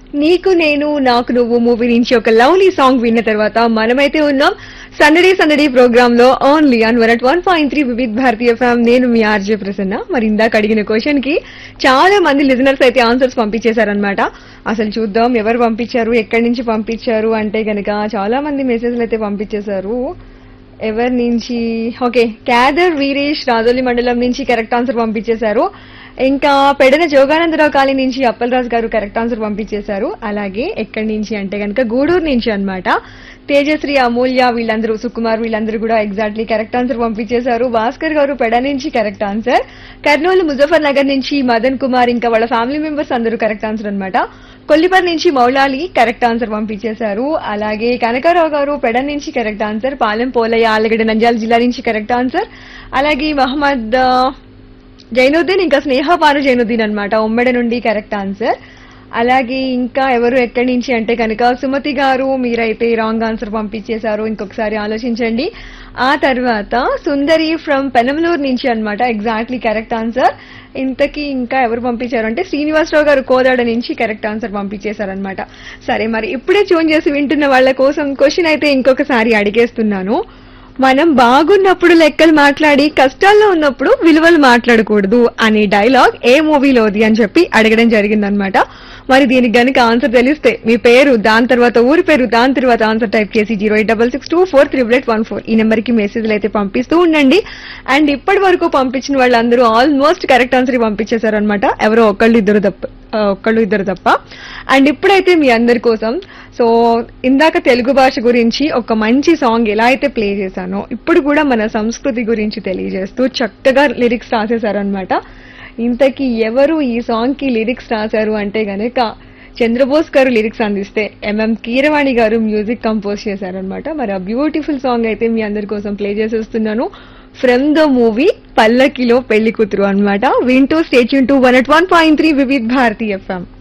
నీకు నేను నాకు నువ్వు మూవీ నుంచి ఒక లవ్లీ సాంగ్ విన్న తర్వాత మనమైతే ఉన్నాం సందడి సందడి ప్రోగ్రామ్ లో only on one at one point three Vividh Bharati FM నేను మీ ఆర్జే ప్రసన్న మరి ఇందాక అడిగిన క్వశ్చన్ కి చాలా మంది లిజనర్స్ అయితే ఆన్సర్స్ పంపించేశారనమాట అసలు చూద్దాం ఎవరు పంపించారు ఎక్కడి నుంచి పంపించారు అంటే గనక చాలా మంది మెసేజ్లు అయితే పంపించేశారు ఎవరి నుంచి ఓకే క్యాదర్ వీరేష్ రాజోలి మండలం నుంచి కరెక్ట్ ఆన్సర్ పంపించేశారు ఇంకా పెడన జోగానందరావు కాలనీ నుంచి అప్పలరాజు గారు కరెక్ట్ ఆన్సర్ పంపించేశారు అలాగే ఎక్కడి నుంచి అంటే కనుక గూడూరు నుంచి అన్నమాట తేజశ్రీ అమూల్య వీళ్ళందరూ సుకుమార్ వీళ్ళందరూ కూడా ఎగ్జాక్ట్లీ కరెక్ట్ ఆన్సర్ పంపించేశారు భాస్కర్ గారు పెడ నుంచి కరెక్ట్ ఆన్సర్ కర్నూలు ముజఫర్ నగర్ నుంచి మదన్ కుమార్ ఇంకా వాళ్ళ ఫ్యామిలీ మెంబర్స్ అందరూ కరెక్ట్ ఆన్సర్ అన్నమాట కొల్లిపర్ నుంచి మౌలాలి కరెక్ట్ ఆన్సర్ పంపించేశారు అలాగే కనకారావు గారు పెడ నుంచి కరెక్ట్ ఆన్సర్ పాలెం పోలయ్య ఆలగడ్డ నంద్యాల జిల్లా నుంచి కరెక్ట్ ఆన్సర్ అలాగే మహమ్మద్ ఆ, జైనుద్దీన్ ఇంకా స్నేహ పారు జైనుద్దీన్ అన్నమాట ఉమ్మడి నుండి కరెక్ట్ ఆన్సర్ అలాగే ఇంకా ఎవరు ఎక్కడి నుంచి అంటే కనుక సుమతి గారు మీరైతే రాంగ్ ఆన్సర్ పంపించేశారు ఇంకొకసారి ఆలోచించండి ఆ తర్వాత సుందరి ఫ్రమ్ పెనమలూరు నుంచి అన్నమాట ఎగ్జాక్ట్లీ కరెక్ట్ ఆన్సర్ ఇంతకీ ఇంకా ఎవరు పంపించారు అంటే శ్రీనివాసరావు గారు కోదాడ నుంచి కరెక్ట్ ఆన్సర్ పంపించేశారనమాట సరే మరి ఇప్పుడే ట్యూన్ చేసి వింటున్న వాళ్ళ కోసం క్వశ్చన్ అయితే ఇంకొకసారి అడిగేస్తున్నాను మనం బాగున్నప్పుడు లెక్కలు మాట్లాడి కష్టాల్లో ఉన్నప్పుడు విలువలు మాట్లాడకూడదు అనే డైలాగ్ ఏ మూవీలోది అని చెప్పి అడగడం జరిగిందనమాట మరి దీనికి గనుక ఆన్సర్ తెలిస్తే మీ పేరు దాని తర్వాత ఊరి పేరు దాని తర్వాత ఆన్సర్ టైప్ చేసి zero eight double six two four triple eight one four ఈ నెంబర్ కి మెసేజ్లు అయితే పంపిస్తూ ఉండండి అండ్ ఇప్పటి వరకు పంపించిన వాళ్ళందరూ ఆల్మోస్ట్ కరెక్ట్ ఆన్సర్ పంపించేశారనమాట ఎవరో ఒకళ్ళు ఇద్దరు తప్ప ఆ, ఒక్కళ్ళు ఇద్దరు తప్ప అండ్ ఇప్పుడైతే మీ అందరి కోసం సో ఇందాక తెలుగు భాష గురించి ఒక మంచి సాంగ్ ఎలా అయితే ప్లే చేశానో ఇప్పుడు కూడా మన సంస్కృతి గురించి తెలియజేస్తూ చక్కగా లిరిక్స్ రాసేశారనమాట ఇంతకీ ఎవరు ఈ సాంగ్ కి లిరిక్స్ రాశారు అంటే గనక చంద్రబోస్ గారు లిరిక్స్ అందిస్తే ఎంఎం కీరవాణి గారు మ్యూజిక్ కంపోజ్ చేశారనమాట మరి ఆ బ్యూటిఫుల్ సాంగ్ అయితే మీ అందరి కోసం ప్లే చేసేస్తున్నాను ఫ్రమ్ ద మూవీ పల్లకిలో పెళ్లి కూతురు అనమాట వింటూ stay tuned to one at one point three Vividh Bharati FM